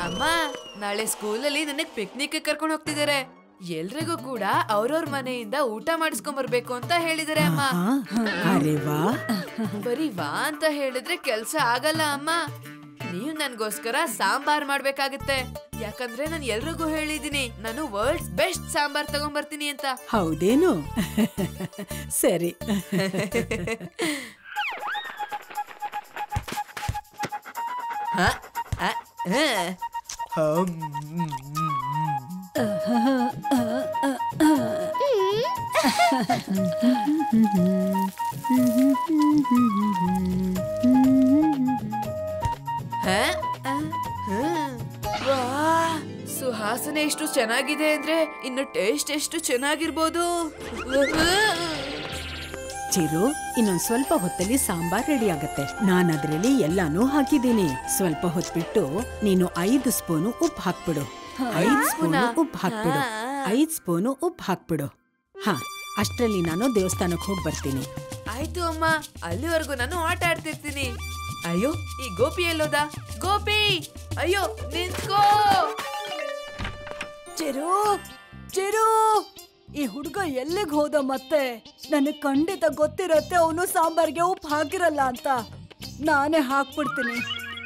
ಅಮ್ಮ ನಾಳೆ ಸ್ಕೂಲಲ್ಲಿ ನನಗ್ ಪಿಕ್ನಿಕ್ ಕರ್ಕೊಂಡು ಹೋಗ್ತಿದ್ದಾರೆ ಎಲ್ರಿಗೂ ಕೂಡ ಅವ್ರವ್ರ ಮನೆಯಿಂದ ಊಟ ಮಾಡಿಸ್ಕೊಂಡ್ ಬರ್ಬೇಕು ಅಂತ ಹೇಳಿದಾರೆ ಅಮ್ಮ ಹಾ, ಅರೆ ವಾ ಬರೀ ವಾ ಅಂತ ಹೇಳಿದ್ರೆ ಕೆಲ್ಸ ಆಗಲ್ಲ ಅಮ್ಮ ನೀವು ನನ್ಗೋಸ್ಕರ ಸಾಂಬಾರ್ ಮಾಡ್ಬೇಕಾಗತ್ತೆ ಯಾಕಂದ್ರೆ ನಾನು ಎಲ್ರಿಗೂ ಹೇಳಿದೀನಿ ನಾನು ವರ್ಲ್ಡ್ಸ್ ಬೆಸ್ಟ್ ಸಾಂಬಾರ್ ತಗೊಂಬರ್ತೀನಿ ಅಂತ ಹೌದೇನು ಸರಿ ಹ? ಅ, ಹ. ಹ? ಅ, ಹ. ವಾ, ಸುಹಾಸನೆ ಎಷ್ಟು ಚೆನ್ನಾಗಿದೆ ಅಂದ್ರೆ ಇನ್ನು ಟೇಸ್ಟ್ ಎಷ್ಟು ಚೆನ್ನಾಗಿರ್ಬೋದು ಚಿರು ಇನ್ನೊಂದ್ ಸ್ವಲ್ಪ ಹೊತ್ತಲ್ಲಿ ಸಾಂಬಾರ್ ರೆಡಿ ಆಗತ್ತೆ ನಾನ್ ಅದ್ರಲ್ಲಿ ಎಲ್ಲಾನು ಹಾಕಿದ್ದೀನಿ ಸ್ವಲ್ಪ ಹೊತ್ಬಿಟ್ಟು ನೀನು ಐದು ಸ್ಪೂನು ಉಪ್ಪು ಹಾಕ್ಬಿಡು ಐದ್ ಸ್ಪೂನು ಉಪ್ಪು ಹಾಕ್ಬಿಡು ಐದ್ ಸ್ಪೂನು ಉಪ್ಪು ಹಾಕ್ಬಿಡು ಹಾ ಅಷ್ಟ್ರಲ್ಲಿ ನಾನು ದೇವಸ್ಥಾನಕ್ಕೆ ಹೋಗಿ ಬರ್ತೀನಿ ಆಯ್ತು ಅಮ್ಮ ಅಲ್ಲಿವರೆಗೂ ನಾನು ಆಟ ಆಡ್ತಿರ್ತೀನಿ ಅಯ್ಯೋ ಈ ಗೋಪಿ ಎಲ್ಲೋದ ಗೋಪಿ ಅಯ್ಯೋ ನಿಂತ್ಕೋ ಚಿರು ಚಿರು ಈ ಹುಡುಗ ಎಲ್ಲಿಗೆ ಹೋದ ಮತ್ತೆ ನನಗೆ ಖಂಡಿತ ಗೊತ್ತಿರತ್ತೆ ಅವನು ಸಾಂಬಾರ್ಗೆ ಉಪ್ಪು ಹಾಕಿರಲ್ಲ ಅಂತ ನಾನೇ ಹಾಕ್ಬಿಡ್ತೀನಿ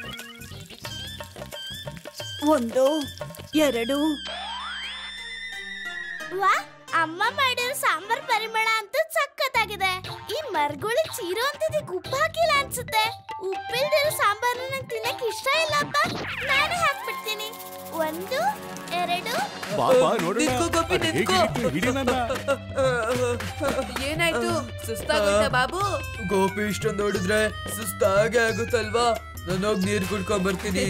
ಒಂದು ಎರಡು ವಾ ಅಮ್ಮ ಮಾಡಿರೋ ಸಾಂಬಾರ್ ಪರಿಮಳ ಅಂತೂ ಸಖತ್ತಾಗಿದೆ ಈ ಮರಗಳು ಚೀರೋ ಅಂತಿದ್ದಕ್ಕೆ ಉಪ್ಪು ಹಾಕಿಲ್ಲ ಅನ್ಸುತ್ತೆ ಉಪ್ಪಿಲ್ದಿರೋ ಸಾಂಬಾರು ನಂಗೆ ತಿನ್ನಕ್ ಇಷ್ಟ ಇಲ್ಲಪ್ಪ ನಾನೇ ಹಾಕ್ಬಿಡ್ತೀನಿ ಒಂದು ಎರಡು ಬಾ ಬಾ ನೋಡೋಣ ನಿಂತ್ಕೋ ಗೋಪಿ ಅದ್ ನಿಂತ್ಕೋ ಹೇಗಿರುತ್ತೆ ಹಿಡಿ ನನ್ನ. ಏನಾಯ್ತು ಸುಸ್ತಾಗೋಯ್ತಾ ಬಾಬು ಗೋಪಿ ಇಷ್ಟೊಂದು ನೋಡಿದ್ರೆ ಸುಸ್ತಾಗೆ ಆಗುತ್ತಲ್ವಾ ನಾನು ಹೋಗಿ ನೀರ್ ಕುಡ್ಕೊಂಡ್ ಬರ್ತೀನಿ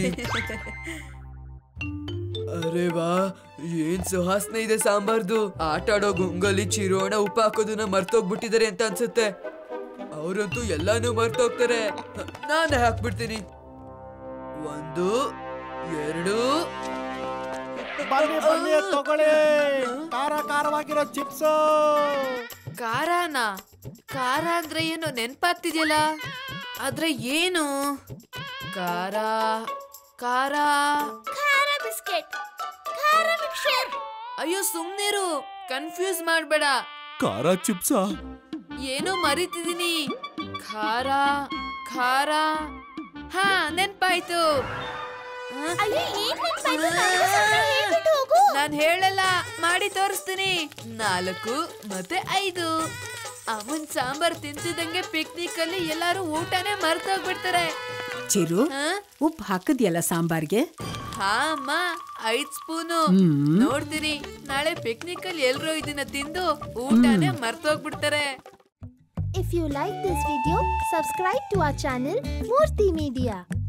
ಅರೆ ವಾ ಏನ್ ಸುಹಾಸನೆ ಇದೆ ಸಾಂಬಾರ್ದು ಆಟ ಆಡೋ ಗುಂಗಲಿ ಚಿರೋಣ ಉಪ್ಪು ಹಾಕೋದನ್ನ ಮರ್ತೋಗ್ಬಿಟ್ಟಿದ್ದಾರೆ ಅಂತ ಅನ್ಸುತ್ತೆ ಅವರಂತೂ ಎಲ್ಲಾನು ಮರ್ತೋಗ್ತಾರೆ ನಾನೇ ಹಾಕ್ಬಿಡ್ತೀನಿ ಒಂದು ಎರಡು ಬನ್ನಿ ಬನ್ನಿ ತಗೊಳ್ಳಿ ಖಾರ ಖಾರವಾಗಿರೋ ಚಿಪ್ಸ್ ಖಾರನ ಖಾರ ಅಂದ್ರೆ ಏನು ನೆನ್ಪಾಗ್ತಿದ್ಯಲ್ಲ ಆದ್ರೆ ಏನು ಖಾರ ಖಾರ ಖಾರ ಬಿಸ್ಕೆಟ್ ಖಾರ ಮಿಕ್ಸರ್ ಅಯ್ಯೋ ಸುಮ್ನಿರು ಕನ್ಫ್ಯೂಸ್ ಮಾಡ್ಬೇಡ ಖಾರ ಚಿಪ್ಸಾ ಏನೋ ಮರಿತಿದೀನಿ ಖಾರ ಖಾರ ಹಾ ನೆನ್ಪಾಯ್ತು ಹ? ಅಯ್ಯೋ ಏನ್ ನೆನ್ಪಾಯ್ತು ನಂಗೂ ಸ್ವಲ್ಪ ಹೇಳ್ಬಿಟ್ಟು ಹೋಗು ನಾನ್ ಹೇಳಲ್ಲ ಮಾಡಿ ತೋರಿಸ್ತೀನಿ ನಾಲ್ಕು ಮತ್ತೆ ಐದು ಅವನ್ ಸಾಂಬಾರ್ ತಿಂತಿದಂಗೆ ಪಿಕ್ನಿಕ್ ಅಲ್ಲಿ ಎಲ್ಲಾರು ಊಟನೇ ಮರ್ತೋಗ್ಬಿಡ್ತಾರೆ ಚಿರು ಹ? ಉಪ್ಪು ಹಾಕಿದ್ಯಲ್ಲ ಸಾಂಬಾರ್ಗೆ ಹಾ ಅಮ್ಮ ಐದ್ ಸ್ಪೂನು ಹ್ಮ್. ನೋಡ್ತೀನಿ ನಾಳೆ ಪಿಕ್ನಿಕ್ ಅಲ್ಲಿ ಎಲ್ರು ಇದನ್ನ ತಿಂದು ಊಟನೇ ಮರ್ತೋಗ್ಬಿಡ್ತಾರೆ If you like this video, subscribe to our channel Murthy Media.